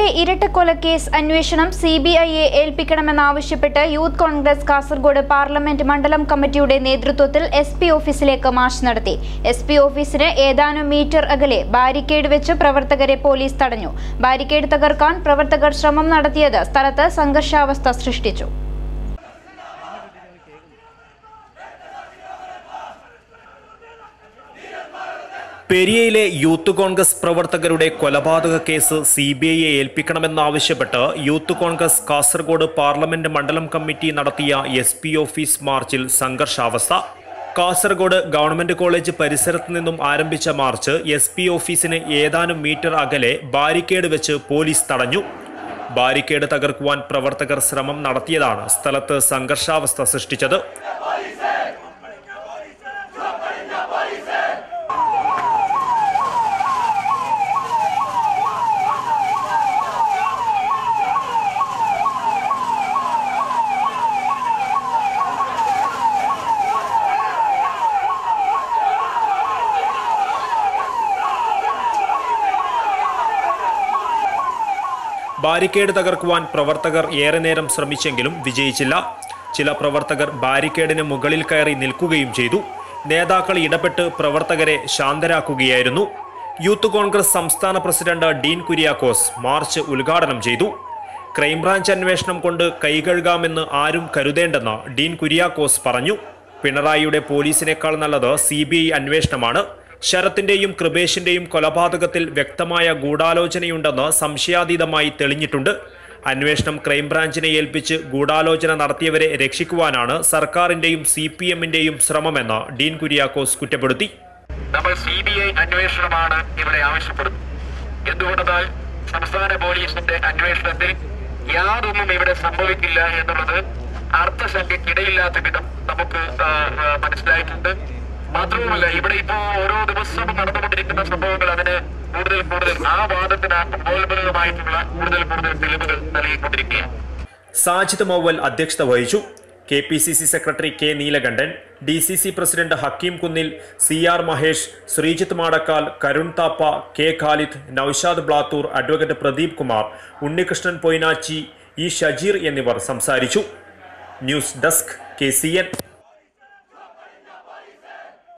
ഇരട്ടക്കൊലക്കേസ് അന്വേഷണം സി ബി ഐയെ ഏൽപ്പിക്കണമെന്നാവശ്യപ്പെട്ട് യൂത്ത് കോൺഗ്രസ് കാസർഗോഡ് പാർലമെന്റ് മണ്ഡലം കമ്മിറ്റിയുടെ നേതൃത്വത്തിൽ എസ് പി ഓഫീസിലേക്ക് മാർച്ച് നടത്തി എസ് പി ഓഫീസിന് ഏതാനും മീറ്റർ അകലെ ബാരിക്കേഡ് വെച്ച് പ്രവർത്തകരെ പോലീസ് തടഞ്ഞു ബാരിക്കേഡ് തകർക്കാൻ പ്രവർത്തകർ ശ്രമം നടത്തിയത് സ്ഥലത്ത് സംഘർഷാവസ്ഥ സൃഷ്ടിച്ചു പെരിയയിലെ യൂത്ത് കോൺഗ്രസ് പ്രവർത്തകരുടെ കൊലപാതക കേസ് സി ബി ഐയെ ഏൽപ്പിക്കണമെന്നാവശ്യപ്പെട്ട് യൂത്ത് കോൺഗ്രസ് കാസർഗോഡ് പാർലമെന്റ് മണ്ഡലം കമ്മിറ്റി നടത്തിയ എസ് പി ഓഫീസ് മാർച്ചിൽ സംഘർഷാവസ്ഥ കാസർഗോഡ് ഗവൺമെന്റ് കോളേജ് പരിസരത്ത് നിന്നും ആരംഭിച്ച മാർച്ച് എസ് പി ഓഫീസിന് ഏതാനും മീറ്റർ അകലെ ബാരിക്കേഡ് വെച്ച് പോലീസ് തടഞ്ഞു ബാരിക്കേഡ് തകർക്കുവാൻ പ്രവർത്തകർ ശ്രമം നടത്തിയതാണ് സ്ഥലത്ത് സംഘർഷാവസ്ഥ സൃഷ്ടിച്ചത് ബാരിക്കേഡ് തകർക്കുവാൻ പ്രവർത്തകർ ഏറെ നേരം ശ്രമിച്ചെങ്കിലും വിജയിച്ചില്ല ചില പ്രവർത്തകർ ബാരിക്കേഡിന് മുകളിൽ കയറി നിൽക്കുകയും ചെയ്തു നേതാക്കൾ ഇടപെട്ട് പ്രവർത്തകരെ ശാന്തരാക്കുകയായിരുന്നു യൂത്ത് കോൺഗ്രസ് സംസ്ഥാന പ്രസിഡന്റ് ഡീൻ കുര്യാക്കോസ് മാർച്ച് ഉദ്ഘാടനം ചെയ്തു ക്രൈംബ്രാഞ്ച് അന്വേഷണം കൊണ്ട് കൈകഴുകാമെന്ന് ആരും കരുതേണ്ടെന്ന് ഡീൻ കുര്യാക്കോസ് പറഞ്ഞു പിണറായിയുടെ പോലീസിനേക്കാൾ നല്ലത് സി ബി ഐ അന്വേഷണമാണ് ശരത്തിന്റെയും കൃപേഷിന്റെയും കൊലപാതകത്തിൽ വ്യക്തമായ ഗൂഢാലോചനയുണ്ടെന്ന് സംശയാതീതമായി തെളിഞ്ഞിട്ടുണ്ട് അന്വേഷണം ക്രൈംബ്രാഞ്ചിനെ ഏൽപ്പിച്ച് ഗൂഢാലോചന നടത്തിയവരെ രക്ഷിക്കുവാനാണ് സർക്കാരിന്റെയും സി പി എമ്മിന്റെയും ശ്രമമെന്ന് ഡീൻ കുര്യാക്കോസ് കുറ്റപ്പെടുത്തി നമ്മൾ സി ബി ഐ അന്വേഷണമാണ് ഇവിടെ ആവശ്യപ്പെടുന്നത് എന്തുകൊണ്ടെന്നാൽ സംസ്ഥാന പോലീസിന്റെ അന്വേഷണത്തിൽ യാതൊന്നും ഇവിടെ സംഭവിക്കില്ല എന്നുള്ളത് അർത്ഥശങ്കയ്ക്കിടയില്ലാത്ത വിധം നമുക്ക് ആ, ആ, മനസ്സിലായിട്ടുണ്ട് മാത്രവുമല്ല ഇവിടെ ഇപ്പോ ഓരോ ദിവസവും നടന്നുകൊണ്ടിരിക്കുന്ന സംഭവങ്ങൾ അതിന് കൂടുതൽ കൂടുതൽ ആ വാദത്തിന് ഉപോത്ബലമായിട്ടുള്ള കൂടുതൽ കൂടുതൽ തെളിവുകൾ നൽകിക്കൊണ്ടിരിക്കുകയാണ് സാജിദ് മൗവൽ അധ്യക്ഷത വഹിച്ചു K P C C secretary K Neelakantan D C C president Hakeem Kunnil C R Mahesh Sreejith Madakkal Karun Thappa K Khalid Noushad Blathur advocate Pradeep Kumar Unnikrishnan Poinachi E Shajeer എന്നിവർ സംസാരിച്ചു news desk K C N